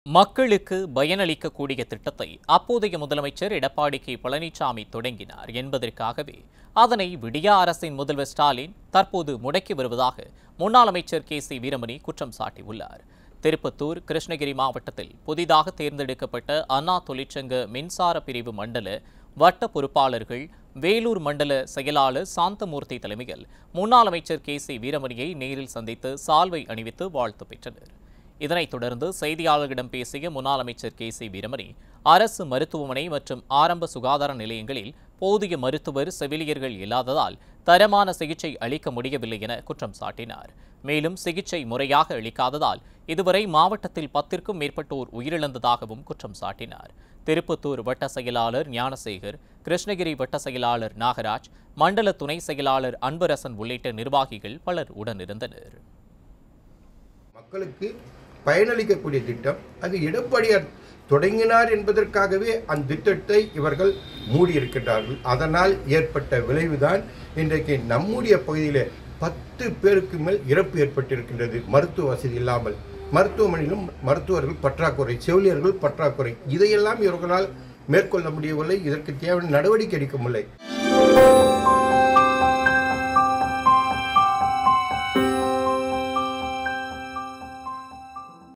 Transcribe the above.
மக்களுக்கு பயனளிக்கக்கூடிய திட்டத்தை அப்போதைய முதலமைச்சர் எடப்பாடி கே பழனிசாமி தொடங்கினார் என்பதற்காகவே அதனை விடியா அரசின் முதல்வர் ஸ்டாலின் தற்போது முடக்கி வருவதாக முன்னாள் அமைச்சர் கே சி வீரமணி குற்றம் சாட்டியுள்ளார் திருப்பத்தூர் கிருஷ்ணகிரி மாவட்டத்தில் புதிதாக தேர்ந்தெடுக்கப்பட்ட அண்ணா தொழிற்சங்க மின்சார பிரிவு மண்டல வட்ட பொறுப்பாளர்கள் வேலூர் மண்டல செயலாளர் சாந்தமூர்த்தி தலைமையில் முன்னாள் அமைச்சர் கே சி வீரமணியை நேரில் சந்தித்து சால்வை அணிவித்து வாழ்த்து பெற்றனர் இதனைத் தொடர்ந்து செய்தியாளர்களிடம் பேசிய முன்னாள் அமைச்சர் கே சி வீரமணி அரசு மருத்துவமனை மற்றும் ஆரம்ப சுகாதார நிலையங்களில் போதிய மருத்துவர் செவிலியர்கள் இல்லாததால் தரமான சிகிச்சை அளிக்க முடியவில்லை என குற்றம் சாட்டினார் மேலும் சிகிச்சை முறையாக அளிக்காததால் இதுவரை மாவட்டத்தில் பத்திற்கும் மேற்பட்டோர் உயிரிழந்ததாகவும் குற்றம் சாட்டினார் திருப்பத்தூர் வட்ட செயலாளர் ஞானசேகர் கிருஷ்ணகிரி வட்ட செயலாளர் நாகராஜ் மண்டல துணை செயலாளர் அன்பரசன் உள்ளிட்ட நிர்வாகிகள் பலர் உடனிருந்தனர் மக்களுக்கு பயனளிக்கக்கூடிய திட்டம் அது எடப்பாடியார் தொடங்கினார் என்பதற்காகவே அந்த திட்டத்தை இவர்கள் மூடியிருக்கின்றார்கள் அதனால் ஏற்பட்ட விளைவுதான் இன்றைக்கு நம்முடைய பகுதியில் பத்து பேருக்கு மேல் இறப்பு ஏற்பட்டிருக்கின்றது மருத்துவ வசதி இல்லாமல் மருத்துவமனையிலும் மருத்துவர்கள் பற்றாக்குறை செவிலியர்கள் பற்றாக்குறை இதையெல்லாம் இவர்களால் மேற்கொள்ள முடியவில்லை இதற்கு தேவையான நடவடிக்கை எடுக்க முடியலை